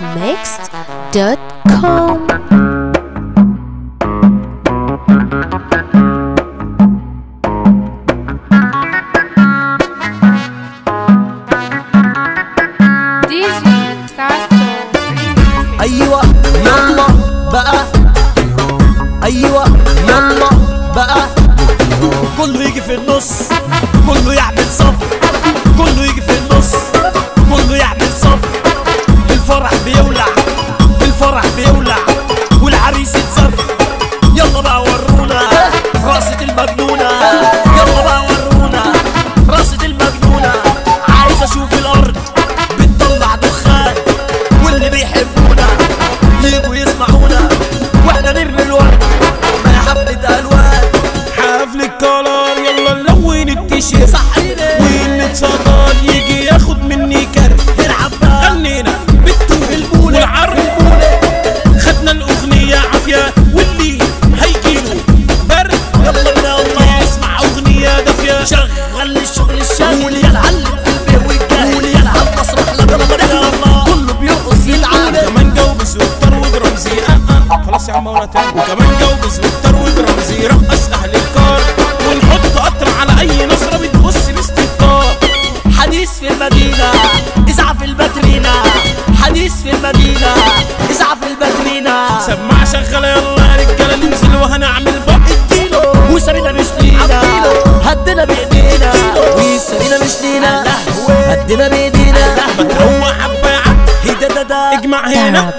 arabmixed.com دي جي ساسو ايوه يلا بقى ايوه يلا بقى كله يجي في النص كله يعمل صف كله يجي في النص كله يعمل صف الفرح بيولع الفرح بيولع والعريس يتزف يلا بقى ورونا راسة المجنونة يلا بقى ورونا راسة المجنونة عايز اشوف الارض بتطلع دخان واللي بيحبونا يجوا يسمعونا واحنا نرمي الورد ما حفلة الوان حفل الكلار يلا نلون التيشيرت صحينا والنتصدر يجي ياخد مني كارت نلعب بقى غنينا بالتوب البولة والعرض البولة خدنا الاغنية عافية واللي هيجيله برد يلا بنا الله يسمع اغنية دافية شغل الشغل الشاغل يا العلم في البيه والجاهل يا العب مسرح لا يلا يا الله كله بيرقص يلعب وكمان جوبز وكتر ودرامزي اه اه خلاص يا عم ولا تاني وكمان جوبز وكتر ودرامزي رقص اهل الكار ونحط قطر على اي نصرة بتبص باستهتار حديث في المدينة اسعف الباترينا حديث في المدينة اسعف الباترينا سماعة شغالة يلا يا رجالة ننزل وهنعمل بق اديله وسرينا مش لينا هدنا بايدينا وسرينا مش لينا هدنا بايدينا هو حبة يا عم هي ده ده ده اجمع هنا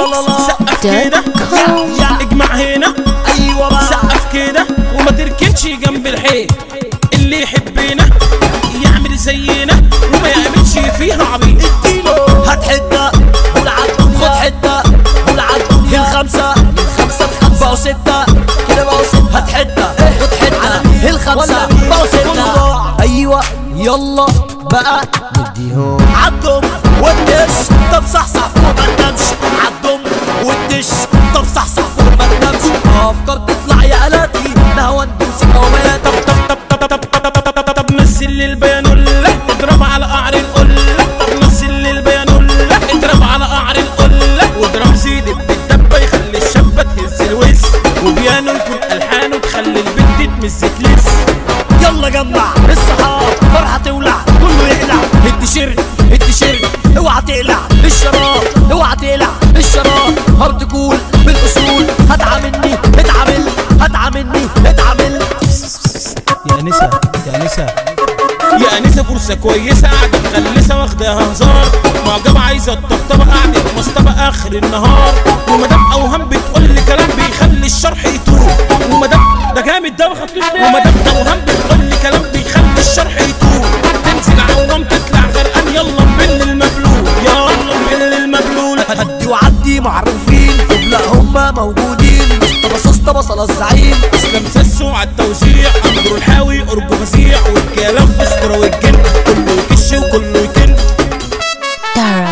سقف كده arabmixed.com يا اجمع هنا ايوه بقى سقف كده وما تركنش جنب الحيط اللي يحبنا يعمل زينا وما يعملش فيها عبيط اديله هات حته والعد خد حته والعد هي الخمسه الخمسه الخمسه بقوا سته كده بقوا سته هات حته خد حته هي الخمسه بقوا سته ايوه يلا بقى نديهم عدهم والدش طب صحصح فوق ما تنامش عدهم والدش طب صحصح فوق ما تنامش افكار تطلع يا الاتي نهوان موسيقى وبيات طب طب طب طب طب طب طب طب طب نزل لي البيانولا اضرب على قعر القلة طب نزل لي البيانولا اضرب على قعر القلة واضرب زيد بالدبة يخلي الشابة تهز الوز وبيانو يكون ألحانه تخلي البنت تمز تلس يلا جمع الصحاب فرحة تولع كله يقلع التيشيرت التيشيرت اوعى تقلع الشراب اوعى تقلع الشراب هارد كول بالاصول هتعاملني اتعامل هتعاملني اتعامل يا نسا يا نسا يا انسه فرصه كويسه قاعده مغلسه واخداها هزار معجبه عايزه الطبطبه قاعده مصطبه اخر النهار ومدام اوهام بتقول لي كلام بيخلي الشرح يتوه ومدام ده جامد ده ما خدتوش ليه ومدام اوهام بتقول لي كلام بيخلي الشرح يتوه تنزل عوام تطلع غرقان يلا نبل المبلول يلا نبل المبلول هدي وعدي معروفين في بلا هما موجودين مصطبة سوسته بصلة الزعيم اسلام سسو على التوزيع اندرو الحاوي قرب فظيع والكلام اسطوره والجن كله يكش وكله يكن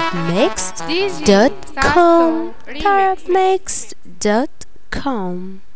arabmixed.com دي جي ساسو ريميكس arabmixed.com